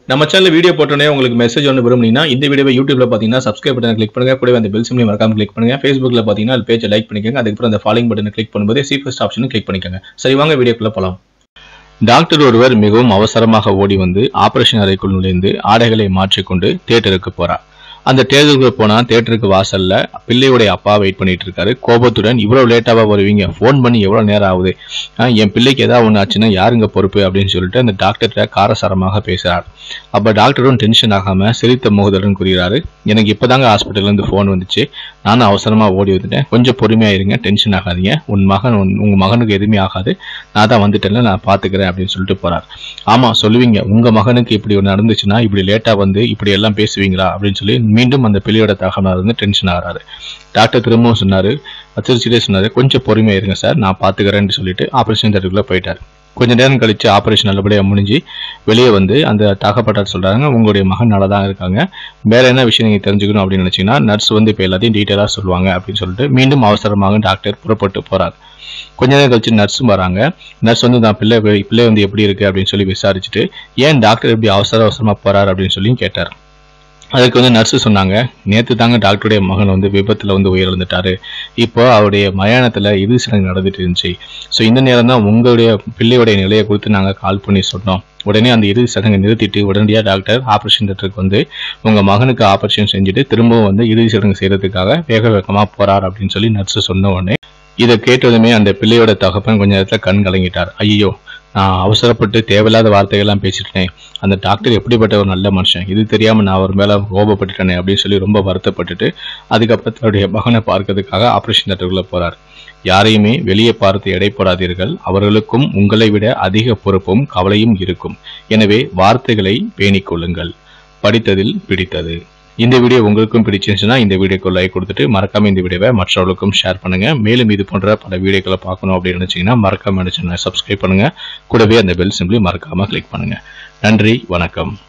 நம்ம channel video போட்டோன்னே உங்களுக்கு மெசேஜ் ஒன்று விரும்புனீங்கன்னா இந்த வீடியோவை யூடியூப்ல பார்த்தீங்கன்னா சப்ஸ்கிரைப் பட்டனை கிளிக் பண்ணுங்க கூடவே அந்த பெல் சிம்லையும் மறக்காம கிளிக் பண்ணுங்க ஃபேஸ்புக்ல பார்த்தீங்கன்னா அது பேஜை லைக் பண்ணிக்கோங்க அதுக்கப்புறம் அந்த ஃபாலோயிங் பட்டனை கிளிக் பண்ணும்போது சி ஃபர்ஸ்ட் ஆப்ஷனும் கிளிக் பண்ணிக்கோங்க சரி வாங்க வீடியோக்குள்ள போலாம் டாக்டர் ஒருவர் மிகவும் அவசரமாக ஓடி வந்து ஆபரேஷன் அறைக்குள் நுழைந்து ஆடைகளை மாற்றிக்கொண்டு தியேட்டருக்கு போறார் அந்த தேட்டருக்கு போனா தேட்டருக்கு வாசல்ல பிள்ளையுடைய அப்பா வெயிட் பண்ணிட்டு இருக்காரு கோபத்துடன் இவ்வளவு லேட்டாவா வருவீங்க ஃபோன் பண்ணி எவ்வளவு நேரம் ஆகுது ஆஹ் என் பிள்ளைக்கு ஏதாவது ஒன்று ஆச்சுன்னா யாருங்க பொறுப்பு அப்படின்னு சொல்லிட்டு அந்த டாக்டர்கிட்ட காரசாரமாக பேசுறார் அப்ப டாக்டரும் டென்ஷன் ஆகாம சிரித்த முகத்துடன் கூறுகிறாரு எனக்கு இப்பதாங்க ஹாஸ்பிட்டல்ல இருந்து ஃபோன் வந்துச்சு நானும் அவசரமா ஓடி வந்துட்டேன் கொஞ்சம் பொறுமையா இருங்க டென்ஷன் ஆகாதீங்க உன் மகன் உன்- உங்க மகனுக்கு எதுவுமே ஆகாது நான் தான் வந்துட்டேன்ல நான் பாத்துக்கிறேன் அப்படின்னு சொல்லிட்டு போறார் ஆமா சொல்லுவீங்க உங்க மகனுக்கு இப்படி ஒன்று நடந்துச்சுன்னா இப்படி லேட்டா வந்து இப்படி எல்லாம் பேசுவீங்களா அப்படின்னு சொல்லி மீண்டும் அந்த பிள்ளையோட தகவலார் வந்து டென்ஷன் ஆகிறாரு டாக்டர் திரும்பவும் சொன்னாரு அச்சரிச்சிட்டே சொன்னாரு கொஞ்சம் பொறுமையா இருங்க சார் நான் பாத்துக்கிறேன்னு சொல்லிட்டு ஆபரேஷன் தேட்டருக்குள்ள போயிட்டார் கொஞ்ச நேரம் கழிச்சு ஆபரேஷன் நல்லபடியா முடிஞ்சு வெளியே வந்து அந்த தாக்கப்பட்டார் சொல்றாங்க உங்களுடைய மகன் நல்லா தான் இருக்காங்க வேற என்ன விஷயம் நீங்க தெரிஞ்சுக்கணும் அப்படின்னு நினைச்சீங்கன்னா நர்ஸ் வந்து இப்போ எல்லாத்தையும் டீட்டெயிலாக சொல்லுவாங்க அப்படின்னு சொல்லிட்டு மீண்டும் அவசரமாக டாக்டர் புறப்பட்டு போறார் கொஞ்ச நேரம் கழிச்சு நர்ஸும் வராங்க நர்ஸ் வந்து நான் பிள்ளை பிள்ளை வந்து எப்படி இருக்கு அப்படின்னு சொல்லி விசாரிச்சுட்டு ஏன் டாக்டர் இப்படி அவசர அவசரமா போறார் அப்படின்னு சொல்லி கேட்டார் அதுக்கு வந்து நர்ஸு சொன்னாங்க நேற்று தாங்க டாக்டருடைய மகன் வந்து விபத்தில் வந்து உயிரிழந்துட்டாரு இப்போ அவருடைய மயானத்தில் இறுதி சடங்கு நடந்துட்டு இருந்துச்சு ஸோ இந்த நேரம் தான் உங்களுடைய பிள்ளையுடைய நிலையை குறித்து நாங்கள் கால் பண்ணி சொன்னோம் உடனே அந்த இறுதி சடங்கை நிறுத்திட்டு உடனடியாக டாக்டர் ஆப்ரேஷன் தேட்டருக்கு வந்து உங்கள் மகனுக்கு ஆப்ரேஷன் செஞ்சுட்டு திரும்பவும் வந்து இறுதி சடங்கு செய்யறதுக்காக வேக வேகமாக போறார் அப்படின்னு சொல்லி நர்ஸு சொன்ன உடனே இதை கேட்டதுமே அந்த பிள்ளையோட தகப்பன் கொஞ்ச நேரத்தில் கண் கலங்கிட்டார் ஐயோ நான் அவசரப்பட்டு தேவையில்லாத வார்த்தைகள்லாம் பேசிட்டேன் அந்த டாக்டர் எப்படிப்பட்ட ஒரு நல்ல மனுஷன் இது தெரியாம நான் அவர் மேல கோபப்பட்டுட்டேனே அப்படின்னு சொல்லி ரொம்ப வருத்தப்பட்டுட்டு அதுக்கப்புறம் தன்னுடைய மகனை பார்க்கறதுக்காக ஆபரேஷன் தேட்டருக்குள்ள போறார் யாரையுமே வெளியே பார்த்து எடை போடாதீர்கள் அவர்களுக்கும் உங்களை விட அதிக பொறுப்பும் கவலையும் இருக்கும் எனவே வார்த்தைகளை பேணிக் கொள்ளுங்கள் படித்ததில் பிடித்தது இந்த வீடியோ உங்களுக்கும் பிடிச்சிருந்துச்சுன்னா இந்த வீடியோக்கு லைக் கொடுத்துட்டு மறக்காம இந்த வீடியோவை மற்றவர்களுக்கும் ஷேர் பண்ணுங்க மேலும் இது போன்ற பல வீடியோக்களை பார்க்கணும் அப்படின்னு நினைச்சீங்கன்னா மறக்காம சேனலை சப்ஸ்கிரைப் பண்ணுங்க கூடவே அந்த பெல் சிம்பிளி மறக்காம கிளிக் பண்ணுங்க நன்றி வணக்கம்